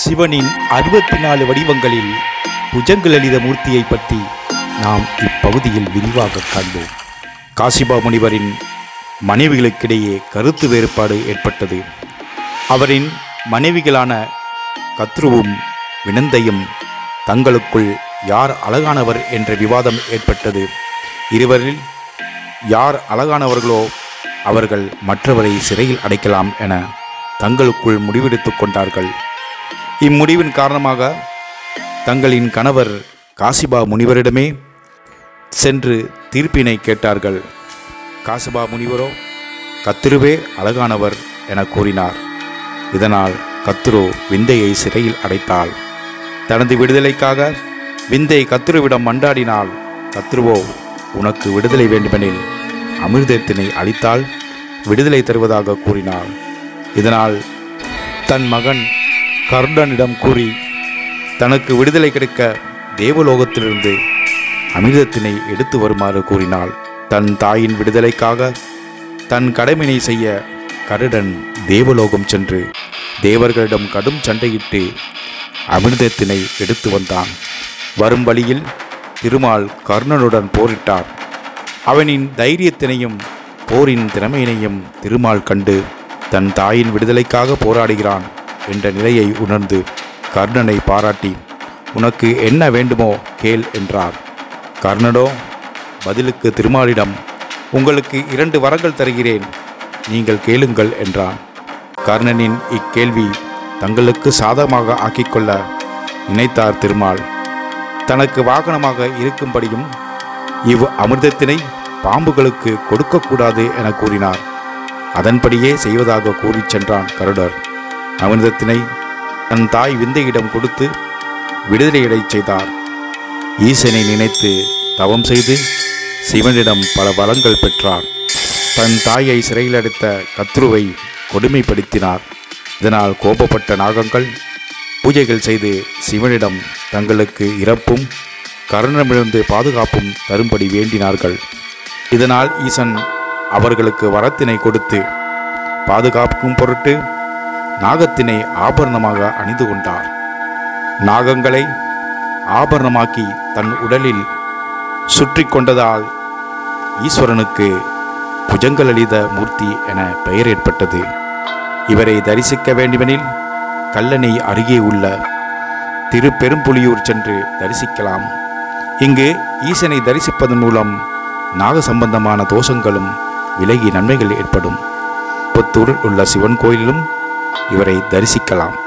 சிவனின் அறுபத்தி நாலு வடிவங்களில் புஜங்கலலித மூர்த்தியை பற்றி நாம் இப்பகுதியில் விரிவாக காண்போம் காசிபா முனிவரின் மனைவிகளுக்கிடையே கருத்து வேறுபாடு ஏற்பட்டது அவரின் மனைவிகளான கத்ருவும் வினந்தையும் தங்களுக்குள் யார் அழகானவர் என்ற விவாதம் ஏற்பட்டது இருவரில் யார் அழகானவர்களோ அவர்கள் மற்றவரை சிறையில் அடைக்கலாம் என தங்களுக்குள் முடிவெடுத்துக் கொண்டார்கள் இம்முடிவின் காரணமாக தங்களின் கணவர் காசிபா முனிவரிடமே சென்று தீர்ப்பினை கேட்டார்கள் காசிபா முனிவரோ கத்திருவே அழகானவர் என கூறினார் இதனால் கத்துரு விந்தையை சிறையில் அடைத்தாள் தனது விடுதலைக்காக விந்தை கத்துருவிடம் மண்டாடினாள் கத்துருவோ உனக்கு விடுதலை வேண்டுமெனில் அமிர்தத்தினை அளித்தால் விடுதலை தருவதாக கூறினாள் இதனால் தன் மகன் கர்ணனிடம் கூறி தனக்கு விடுதலை கிடைக்க தேவலோகத்திலிருந்து அமிர்தத்தினை எடுத்து வருமாறு கூறினாள் தன் தாயின் விடுதலைக்காக தன் கடமையினை செய்ய கருடன் தேவலோகம் சென்று தேவர்களிடம் கடும் சண்டையிட்டு அமிர்தத்தினை எடுத்து வந்தான் வரும் வழியில் திருமால் கர்ணனுடன் போரிட்டார் அவனின் தைரியத்தினையும் போரின் திறமையினையும் திருமால் கண்டு தன் தாயின் விடுதலைக்காக போராடுகிறான் என்ற நிலையை உணர்ந்து கர்ணனை பாராட்டி உனக்கு என்ன வேண்டுமோ கேள் என்றார் கர்ணனோ பதிலுக்கு திருமாலிடம் உங்களுக்கு இரண்டு வரங்கள் தருகிறேன் நீங்கள் கேளுங்கள் என்றான் கர்ணனின் இக்கேள்வி தங்களுக்கு சாதகமாக ஆக்கிக்கொள்ள நினைத்தார் திருமால் தனக்கு வாகனமாக இருக்கும்படியும் இவ் அமிர்தத்தினை பாம்புகளுக்கு கொடுக்கக்கூடாது என கூறினார் அதன்படியே செய்வதாக கூறிச் சென்றான் கருடர் அமிர்தத்தினை தன் தாய் விந்தையிடம் கொடுத்து விடுதலையடைச் செய்தார் ஈசனை நினைத்து தவம் செய்து சிவனிடம் பல வளங்கள் பெற்றார் தன் தாயை சிறையில் அடைத்த கத்ருவை கொடுமைப்படுத்தினார் இதனால் கோபப்பட்ட நாகங்கள் பூஜைகள் செய்து சிவனிடம் தங்களுக்கு இறப்பும் கருணமிருந்து பாதுகாப்பும் தரும்படி வேண்டினார்கள் இதனால் ஈசன் அவர்களுக்கு வரத்தினை கொடுத்து பாதுகாக்கும் பொருட்டு நாகத்தினை ஆபரணமாக அணிந்து கொண்டார் நாகங்களை ஆபரணமாக்கி தன் உடலில் சுற்றி கொண்டதால் ஈஸ்வரனுக்கு புஜங்கலலித மூர்த்தி என பெயர் ஏற்பட்டது இவரை தரிசிக்க வேண்டுமெனில் கல்லணை அருகே உள்ள திருப்பெரும்புலியூர் சென்று தரிசிக்கலாம் இங்கு ஈசனை தரிசிப்பதன் மூலம் நாக சம்பந்தமான தோஷங்களும் விலகி நன்மைகள் ஏற்படும் புத்தூரில் உள்ள சிவன் கோயிலிலும் இவரை தரிசிக்கலாம்